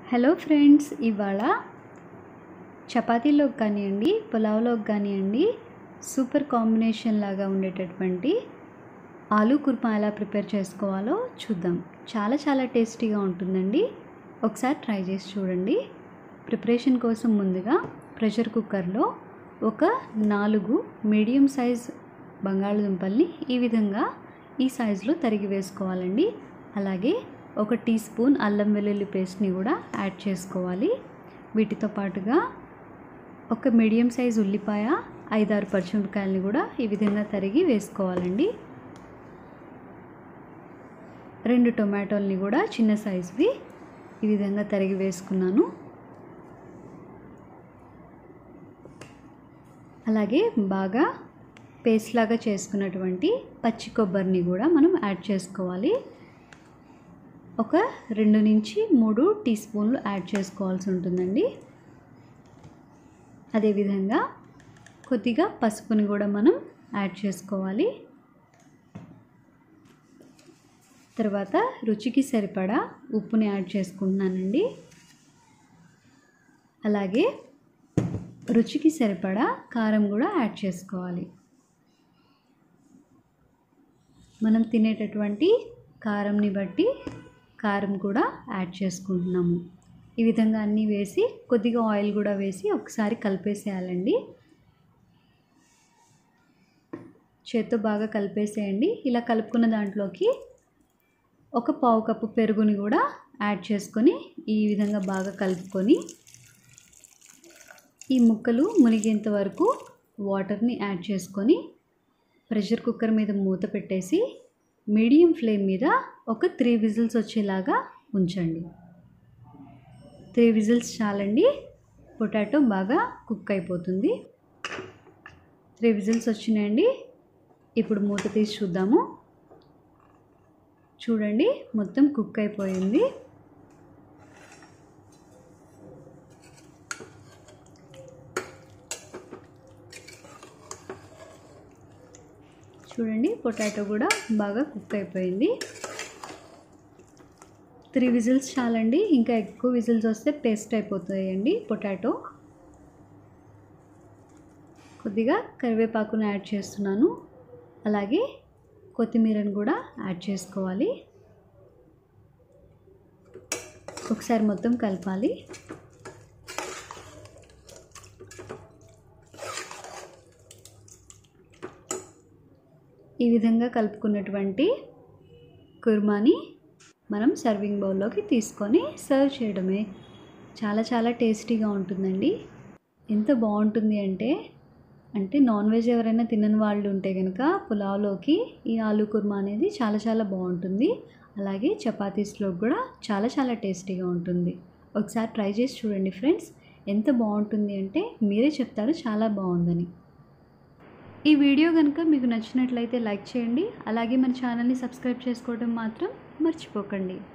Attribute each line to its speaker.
Speaker 1: hello friends ఇవాళ చపాతీలోకి కానివ్వండి పులావ్లోకి కానివ్వండి సూపర్ కాంబినేషన్ లాగా ఉండేటటువంటి ఆలూ కుర్మా ఎలా ప్రిపేర్ చేసుకోవాలో చూద్దాం చాలా చాలా టేస్టీగా ఉంటుందండి ఒకసారి ట్రై చేసి చూడండి ప్రిపరేషన్ కోసం ముందుగా ప్రెషర్ కుక్కర్లో ఒక నాలుగు మీడియం సైజ్ బంగాళదుంపల్ని ఈ విధంగా ఈ సైజులో తరిగి వేసుకోవాలండి అలాగే ఒక టీ స్పూన్ అల్లం వెల్లుల్లి పేస్ట్ని కూడా యాడ్ చేసుకోవాలి వీటితో పాటుగా ఒక మీడియం సైజ్ ఉల్లిపాయ ఐదారు పచ్చిమిరపకాయలని కూడా ఈ విధంగా తరిగి వేసుకోవాలండి రెండు టొమాటోల్ని కూడా చిన్న సైజువి ఈ విధంగా తరిగి వేసుకున్నాను అలాగే బాగా పేస్ట్ లాగా చేసుకున్నటువంటి పచ్చి కొబ్బరిని కూడా మనం యాడ్ చేసుకోవాలి ఒక రెండు నుంచి మూడు టీ స్పూన్లు యాడ్ చేసుకోవాల్సి ఉంటుందండి అదేవిధంగా కొద్దిగా పసుపుని కూడా మనం యాడ్ చేసుకోవాలి తర్వాత రుచికి సరిపడా ఉప్పుని యాడ్ చేసుకుంటున్నానండి అలాగే రుచికి సరిపడా కారం కూడా యాడ్ చేసుకోవాలి మనం తినేటటువంటి కారంని బట్టి కారం కూడా యాడ్ చేసుకుంటున్నాము ఈ విధంగా అన్నీ వేసి కొద్దిగా ఆయిల్ కూడా వేసి ఒకసారి కలిపేసేయాలండి చేత్తో బాగా కలిపేసేయండి ఇలా కలుపుకున్న దాంట్లోకి ఒక పావు కప్పు పెరుగుని కూడా యాడ్ చేసుకొని ఈ విధంగా బాగా కలుపుకొని ఈ ముక్కలు మునిగేంత వరకు వాటర్ని యాడ్ చేసుకొని ప్రెషర్ కుక్కర్ మీద మూత పెట్టేసి మీడియం ఫ్లేమ్ మీద ఒక త్రీ విజిల్స్ వచ్చేలాగా ఉంచండి త్రీ విజిల్స్ చాలండి పొటాటో బాగా కుక్ అయిపోతుంది త్రీ విజిల్స్ వచ్చినాయండి ఇప్పుడు మూత తీసి చూద్దాము చూడండి మొత్తం కుక్ అయిపోయింది చూడండి పొటాటో కూడా బాగా కుక్ అయిపోయింది త్రీ విజిల్స్ చాలండి ఇంకా ఎక్కువ విజిల్స్ వస్తే పేస్ట్ అయిపోతాయండి పొటాటో కొద్దిగా కరివేపాకును యాడ్ చేస్తున్నాను అలాగే కొత్తిమీరను కూడా యాడ్ చేసుకోవాలి ఒకసారి మొత్తం కలపాలి ఈ విధంగా కలుపుకున్నటువంటి కుర్మాని మనం సర్వింగ్ బౌల్లోకి తీసుకొని సర్వ్ చేయడమే చాలా చాలా టేస్టీగా ఉంటుందండి ఎంత బాగుంటుంది అంటే అంటే నాన్ వెజ్ ఎవరైనా తినని వాళ్ళు ఉంటే కనుక పులావ్లోకి ఈ ఆలూ కుర్మా అనేది చాలా చాలా బాగుంటుంది అలాగే చపాతీస్లో కూడా చాలా చాలా టేస్టీగా ఉంటుంది ఒకసారి ట్రై చేసి చూడండి ఫ్రెండ్స్ ఎంత బాగుంటుంది అంటే మీరే చెప్తారు చాలా బాగుందని ఈ వీడియో కనుక మీకు నచ్చినట్లయితే లైక్ చేయండి అలాగే మన ఛానల్ని సబ్స్క్రైబ్ చేసుకోవడం మాత్రం మర్చిపోకండి